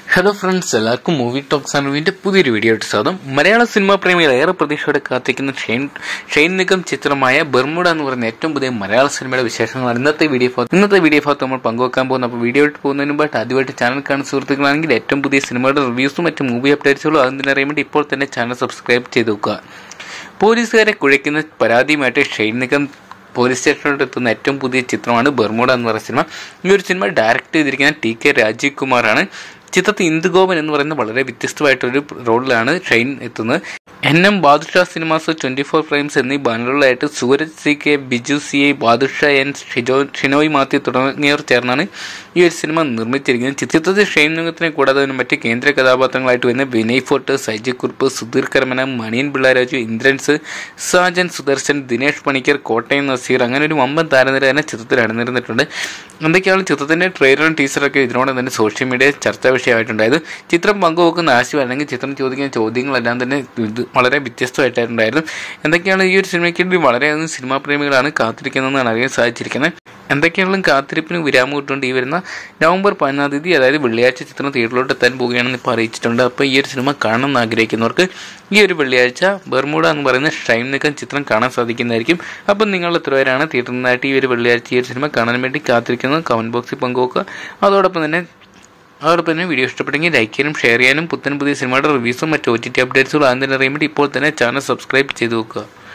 hello friends എല്ലാവർക്കും movie talks and മൂവിന്റെ പുതിയൊരു വീഡിയോ ആയിട്ട് സ്വാഗതം മലയാള സിനിമാ പ്രേമികൾ ഏറെ പ്രതീക്ഷയോടെ കാത്തിരിക്കുന്ന ഷെയ്ൻ ഷെയ്ൻ നിഗം ചിത്രമായ ബർമുഡ എന്ന് പറയുന്ന ഏറ്റവും പുതിയ മലയാള സിനിമയുടെ വിശേഷങ്ങളാണ് ഇന്നത്തെ വീഡിയോ ഭാഗത്ത് ഇന്നത്തെ വീഡിയോ ഭാഗത്ത് നമ്മൾ പങ്കുവെക്കാൻ പോകുന്നത് അപ്പോൾ വീഡിയോ ആയിട്ട് പോകുന്നതിന് മുമ്പായിട്ട് ആദ്യമായിട്ട് ചാനൽ കാണുന്ന സുഹൃത്തുക്കളാണെങ്കിൽ ഏറ്റവും പുതിയ സിനിമയുടെ റിവ്യൂസും മറ്റും മൂവി അപ്ഡേറ്റ്സുകളും അതിന് അറിയാൻ വേണ്ടി ഇപ്പോൾ തന്നെ ചാനൽ സബ്സ്ക്രൈബ് ചെയ്ത് വെക്കുക പോലീസുകാരെ കുഴയ്ക്കുന്ന പരാതിയുമായിട്ട് ഷെയ്ൻ നിഗം പോലീസ് സ്റ്റേഷനിലോട്ട് എത്തുന്ന ഏറ്റവും പുതിയ ചിത്രമാണ് ബർമുഡ എന്ന് പറയുന്ന സിനിമ ഈ ഒരു സിനിമ ഡയറക്റ്റ് ചെയ്തിരിക്കുന്ന ടി കെ രാജീവ് കുമാറാണ് ചിത്രത്തിൽ ഇന്ദുഗോപൻ എന്ന് പറയുന്ന വളരെ വ്യത്യസ്തമായിട്ടൊരു റോളിലാണ് ഷൈൻ എത്തുന്നത് N M Badusha cinemas twenty four frames എന്നീ ബാനറുകളായിട്ട് Sooraj C K Biju C I Badusha N Shijo Shinoy Mathew തുടങ്ങിയവർ ചേർന്നാണ് ഈ ഒരു സിനിമ നിർമ്മിച്ചിരിക്കുന്നത് ചിത്രത്തിൽ ഷെയ്ൻ നിഗത്തിനെ കൂടാതെ തന്നെ മറ്റ് കേന്ദ്ര കഥാപാത്രങ്ങളായിട്ട് വരുന്ന വിനയ് ഫോർട്ട് സൈജി കുറുപ്പ് സുധീർ കർമന മണിയൻ പിള്ളരാജു ഇന്ദ്രൻസ് സാജൻ സുദർശൻ ദിനേഷ് പണിക്കർ കോട്ടയം നസീർ അങ്ങനെ ഒരു വമ്പൻ താരനിര തന്നെ ചിത്രത്തിൽ അണിനിരന്നിട്ടുണ്ട് എന്തൊക്കെയാണ് ചിത്രത്തിന്റെ ട്രെയിലറും ടീസറൊക്കെ ഇതിനോട് തന്നെ സോഷ്യൽ മീഡിയ ചർച്ചാ വിഷയമായിട്ടുണ്ടായത് ചിത്രം പങ്കുവെക്കുന്ന ആശയം അല്ലെങ്കിൽ ചിത്രം ചോദിക്കുന്ന ചോദ്യങ്ങളെല്ലാം തന്നെ ഇത് വളരെ വ്യത്യസ്തമായിട്ടുണ്ടായിരുന്നു എന്തൊക്കെയാണ് ഈ ഒരു സിനിമയ്ക്ക് വേണ്ടി വളരെയധികം സിനിമാ പ്രേമികളാണ് കാത്തിരിക്കുന്നതെന്നാണ് അറിയാൻ സാധിച്ചിരിക്കുന്നത് എന്തൊക്കെയാണെങ്കിലും കാത്തിരിപ്പിന് വിരാമം ഇട്ടുകൊണ്ട് ഈ വരുന്ന നവംബർ പതിനാം തീയതി അതായത് വെള്ളിയാഴ്ച ചിത്രം തിയേറ്ററിലോട്ട് എത്താൻ പോവുകയാണെന്ന് ഇപ്പോൾ അറിയിച്ചിട്ടുണ്ട് അപ്പോൾ ഈ ഒരു സിനിമ കാണണമെന്ന് ആഗ്രഹിക്കുന്നവർക്ക് ഈ ഒരു വെള്ളിയാഴ്ച ബർമൂഡ എന്ന് പറയുന്ന ഷൈൻ നിക്കൻ ചിത്രം കാണാൻ സാധിക്കുന്നതായിരിക്കും അപ്പം നിങ്ങൾ എത്ര പേരാണ് തിയേറ്ററിൽ നിന്നായിട്ട് ഈ ഒരു വെള്ളിയാഴ്ച ഈ ഒരു സിനിമ കാണാൻ വേണ്ടി കാത്തിരിക്കുന്നത് കമൻറ്റ് ബോക്സിൽ പങ്കുവെക്കുക അതോടൊപ്പം തന്നെ അതോടൊപ്പം തന്നെ വീഡിയോ ഇഷ്ടപ്പെട്ടെങ്കിൽ ലൈക്ക് ചെയ്യാനും ഷെയർ ചെയ്യാനും പുത്തൻ പുതിയ സിനിമയുടെ റിവ്യൂസും മറ്റ് ഒ ടി ടി അപ്ഡേറ്റ്സും ആദ്യം തന്നെ അറിയാൻ വേണ്ടി ഇപ്പോൾ തന്നെ ചാനൽ സബ്സ്ക്രൈബ് ചെയ്ത് വെക്കുക